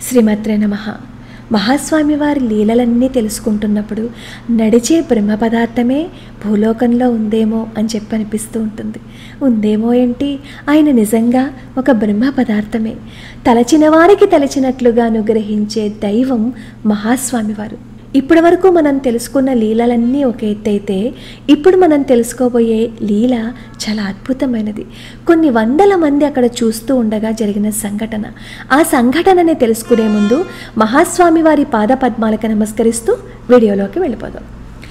శ్రీమత్రే నమ మహాస్వామి వారి లీలలన్నీ తెలుసుకుంటున్నప్పుడు నడిచే బ్రహ్మ పదార్థమే భూలోకంలో ఉందేమో అని చెప్పి అనిపిస్తూ ఉంటుంది ఉందేమో ఏంటి ఆయన నిజంగా ఒక బ్రహ్మ పదార్థమే తలచిన వారికి తలచినట్లుగా అనుగ్రహించే దైవం మహాస్వామి వారు ఇప్పటి వరకు మనం తెలుసుకున్న లీలలన్నీ ఒక ఎత్తు అయితే ఇప్పుడు మనం తెలుసుకోబోయే లీల చాలా అద్భుతమైనది కొన్ని వందల మంది అక్కడ చూస్తూ ఉండగా జరిగిన సంఘటన ఆ సంఘటనని తెలుసుకునే ముందు మహాస్వామి వారి పాద పద్మాలకు నమస్కరిస్తూ వీడియోలోకి వెళ్ళిపోదాం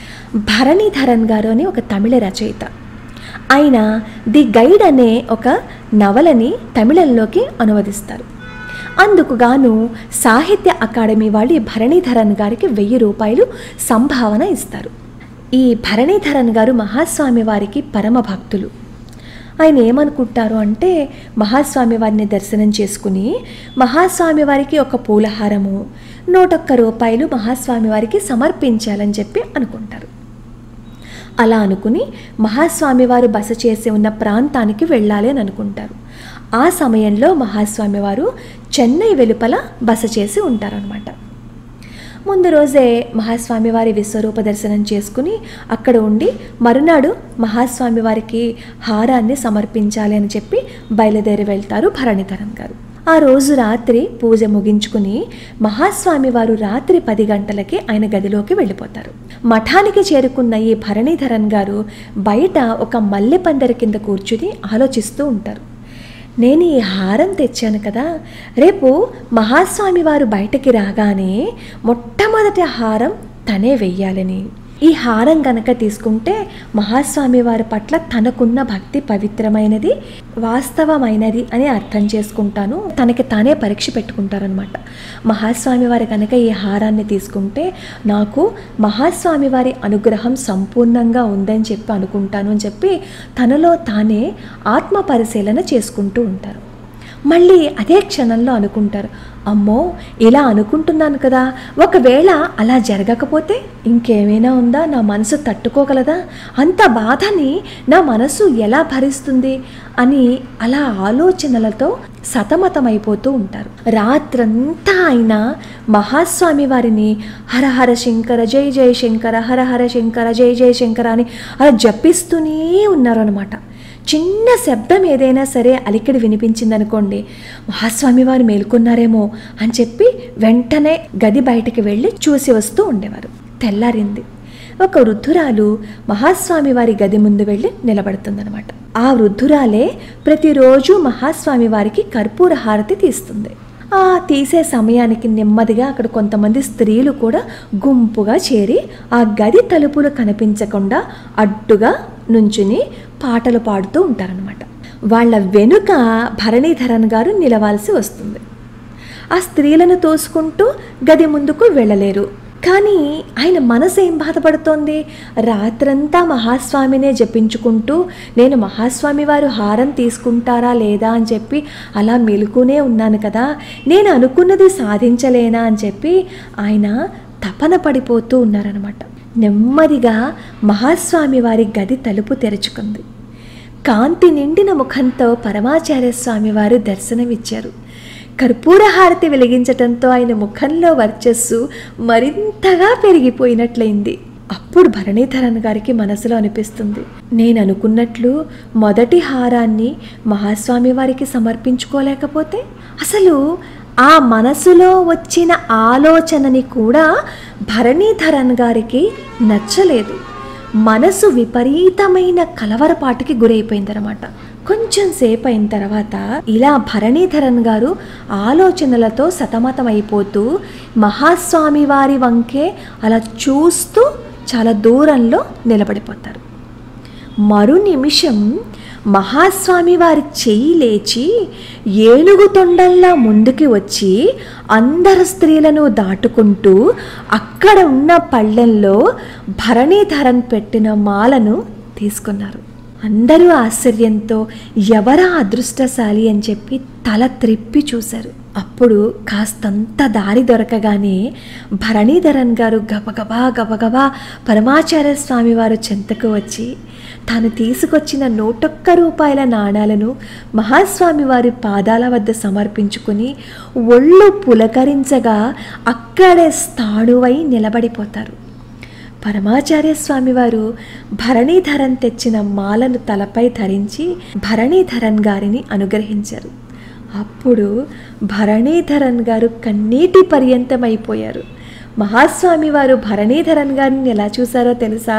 భరణీధరన్ గారు అని ఒక తమిళ రచయిత ఆయన ది గైడ్ అనే ఒక నవలని తమిళంలోకి అనువదిస్తారు అందుకు గాను సాహిత్య అకాడమీ వాళ్ళు ఈ భరణీధరన్ గారికి వెయ్యి రూపాయలు సంభావన ఇస్తారు ఈ భరణీధరన్ గారు మహాస్వామి వారికి పరమ భక్తులు ఆయన ఏమనుకుంటారు అంటే మహాస్వామి వారిని దర్శనం చేసుకుని మహాస్వామి వారికి ఒక పూలహారము నూటొక్క రూపాయలు మహాస్వామి వారికి సమర్పించాలని చెప్పి అనుకుంటారు అలా అనుకుని మహాస్వామి వారు బస చేసి ఉన్న ప్రాంతానికి వెళ్ళాలి అని అనుకుంటారు ఆ సమయంలో మహాస్వామి వారు చెన్నై వెలుపల బస చేసి ఉంటారనమాట ముందు రోజే మహాస్వామి వారి విశ్వరూప దర్శనం చేసుకుని అక్కడ ఉండి మరునాడు మహాస్వామి వారికి హారాన్ని సమర్పించాలి అని చెప్పి బయలుదేరి వెళ్తారు భరణిధరన్ గారు ఆ రోజు రాత్రి పూజ ముగించుకుని మహాస్వామి వారు రాత్రి పది గంటలకి ఆయన గదిలోకి వెళ్ళిపోతారు మఠానికి చేరుకున్న ఈ భరణీధరన్ గారు బయట ఒక మల్లె పందిరి కింద కూర్చుని ఆలోచిస్తూ ఉంటారు నేను ఈ హారం తెచ్చాను కదా రేపు మహాస్వామి వారు బయటకి రాగానే మొట్టమొదటి హారం తనే వెయ్యాలని ఈ హారం గనక తీసుకుంటే మహాస్వామి వారి పట్ల తనకున్న భక్తి పవిత్రమైనది వాస్తవమైనది అని అర్థం చేసుకుంటాను తనకి తానే పరీక్ష పెట్టుకుంటారనమాట మహాస్వామి వారి కనుక ఈ హారాన్ని తీసుకుంటే నాకు మహాస్వామి వారి అనుగ్రహం సంపూర్ణంగా ఉందని చెప్పి అనుకుంటాను అని చెప్పి తనలో తానే ఆత్మ పరిశీలన చేసుకుంటూ ఉంటారు మళ్ళీ అదే క్షణంలో అనుకుంటారు అమ్మో ఇలా అనుకుంటున్నాను కదా ఒకవేళ అలా జరగకపోతే ఇంకేమైనా ఉందా నా మనసు తట్టుకోగలదా అంత బాధని నా మనసు ఎలా భరిస్తుంది అని అలా ఆలోచనలతో సతమతమైపోతూ ఉంటారు రాత్రంతా ఆయన మహాస్వామి వారిని హర హర శంకర జై జై శంకర హర హర శంకర జై జై శంకర అని అలా జపిస్తూనే ఉన్నారనమాట చిన్న శబ్దం ఏదైనా సరే అలికిడి వినిపించిందనుకోండి మహాస్వామి వారు మేల్కొన్నారేమో అని చెప్పి వెంటనే గది బయటికి వెళ్ళి చూసి వస్తూ ఉండేవారు తెల్లారింది ఒక వృద్ధురాలు మహాస్వామి వారి గది ముందు వెళ్ళి నిలబడుతుందనమాట ఆ వృద్ధురాలే ప్రతిరోజు మహాస్వామి వారికి కర్పూర హారతి తీస్తుంది ఆ తీసే సమయానికి నెమ్మదిగా అక్కడ కొంతమంది స్త్రీలు కూడా గుంపుగా చేరి ఆ గది తలుపులు కనిపించకుండా అడ్డుగా నుంచుని పాటలు పాడుతూ ఉంటారనమాట వాళ్ళ వెనుక భరణీధరన్ గారు నిలవాల్సి వస్తుంది ఆ స్త్రీలను తోసుకుంటూ గది ముందుకు వెళ్ళలేరు కానీ ఆయన మనసు ఏం బాధపడుతోంది రాత్రంతా మహాస్వామినే జపించుకుంటూ నేను మహాస్వామి వారు హారం తీసుకుంటారా లేదా అని చెప్పి అలా మెలుకునే ఉన్నాను కదా నేను అనుకున్నది సాధించలేనా అని చెప్పి ఆయన తపన పడిపోతూ ఉన్నారనమాట నెమ్మదిగా మహాస్వామి వారి గది తలుపు తెరుచుకుంది కాంతి నిండిన ముఖంతో పరమాచార్య స్వామి వారు దర్శనమిచ్చారు కర్పూర హారతి వెలిగించటంతో ఆయన ముఖంలో వర్చస్సు మరింతగా పెరిగిపోయినట్లయింది అప్పుడు భరణీధరన్ గారికి మనసులో అనిపిస్తుంది నేను అనుకున్నట్లు మొదటి హారాన్ని మహాస్వామి వారికి సమర్పించుకోలేకపోతే అసలు ఆ మనసులో వచ్చిన ఆలోచనని కూడా భరణీధరన్ గారికి నచ్చలేదు మనసు విపరీతమైన కలవరపాటుకి గురైపోయిందనమాట కొంచెం సేపు అయిన తర్వాత ఇలా భరణీధరన్ గారు ఆలోచనలతో సతమతమైపోతూ మహాస్వామి వారి వంకే అలా చూస్తూ చాలా దూరంలో నిలబడిపోతారు మరు నిమిషం మహాస్వామి వారి చెయ్యి లేచి ఏనుగు తొండల్లా ముందుకి వచ్చి అందరు స్త్రీలను దాటుకుంటూ అక్కడ ఉన్న పళ్ళెంలో భరణీధరన్ పెట్టిన మాలను తీసుకున్నారు అందరూ ఆశ్చర్యంతో ఎవరా అదృష్టశాలి అని చెప్పి తల త్రిప్పి చూశారు అప్పుడు కాస్తంత దారి దొరకగానే భరణీధరన్ గారు గబగబా గబగబా పరమాచార్య స్వామి వారు చెంతకు వచ్చి తాను తీసుకొచ్చిన నూటొక్క రూపాయల నాణాలను మహాస్వామి వారి పాదాల వద్ద సమర్పించుకుని ఒళ్ళు పులకరించగా అక్కడే స్థాణువై నిలబడిపోతారు పరమాచార్య స్వామివారు భరణీధరన్ తెచ్చిన మాలను తలపై ధరించి భరణీధరన్ గారిని అనుగ్రహించారు అప్పుడు భరణీధరన్ గారు కన్నీటి పర్యంతమైపోయారు మహాస్వామి వారు భరణీధరన్ గారిని ఎలా చూశారో తెలుసా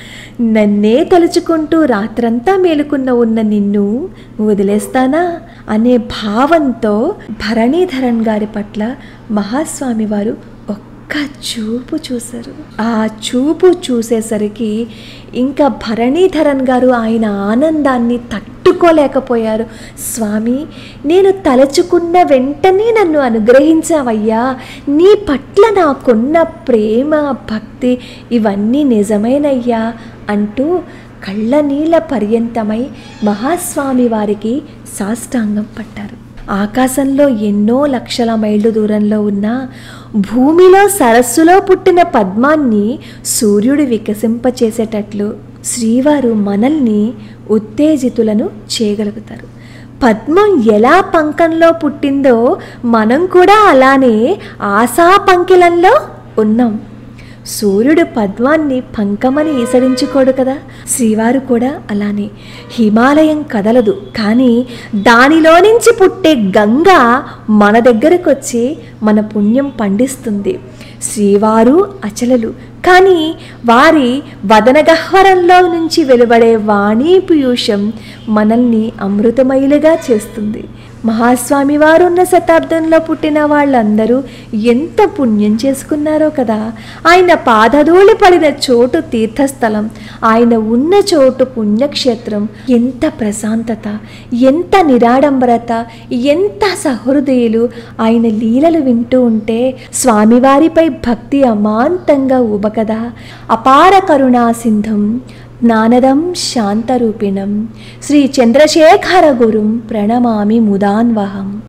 నన్నే తలుచుకుంటూ రాత్రంతా మేలుకున్న ఉన్న నిన్ను వదిలేస్తానా అనే భావంతో భరణీధరన్ గారి పట్ల మహాస్వామి వారు ఒక్క చూపు చూశారు ఆ చూపు చూసేసరికి ఇంకా భరణీధరన్ గారు ఆయన ఆనందాన్ని తట్టుకోలేకపోయారు స్వామి నేను తలచుకున్న వెంటనే నన్ను అనుగ్రహించావయ్యా నీ పట్ల నాకున్న ప్రేమ భక్తి ఇవన్నీ నిజమేనయ్యా అంటూ కళ్ళ నీళ్ళ పర్యంతమై మహాస్వామి వారికి సాష్టాంగం పట్టారు ఆకాశంలో ఎన్నో లక్షల మైళ్ళు దూరంలో ఉన్న భూమిలో సరస్సులో పుట్టిన పద్మాన్ని సూర్యుడు వికసింపచేసేటట్లు శ్రీవారు మనల్ని ఉత్తేజితులను చేయగలుగుతారు పద్మం ఎలా పంకంలో పుట్టిందో మనం కూడా అలానే ఆశా పంకిలంలో ఉన్నాం సూర్యుడు పద్మాన్ని పంకమని ఈసడించుకోడు కదా శ్రీవారు కూడా అలానే హిమాలయం కదలదు కానీ దానిలో నుంచి పుట్టే గంగ మన దగ్గరకు వచ్చి మన పుణ్యం పండిస్తుంది శ్రీవారు అచలలు కానీ వారి వదనగహ్వరంలో నుంచి వెలువడే వాణీ పీయూషం మనల్ని అమృతమయులుగా చేస్తుంది మహాస్వామి వారు ఉన్న శతాబ్దంలో పుట్టిన వాళ్ళందరూ ఎంత పుణ్యం చేసుకున్నారో కదా ఆయన పాదధూళి పడిన చోటు తీర్థస్థలం ఆయన ఉన్న చోటు పుణ్యక్షేత్రం ఎంత ప్రశాంతత ఎంత నిరాడంబరత ఎంత సహృదయులు ఆయన లీలలు వింటూ ఉంటే స్వామివారిపై భక్తి అమాంతంగా ఊబకదా అపార కరుణా సింధం జ్ఞానదం శాంతరూపిణం శ్రీ చంద్రశేఖర గురుం ప్రణమామి ముదాన్వహం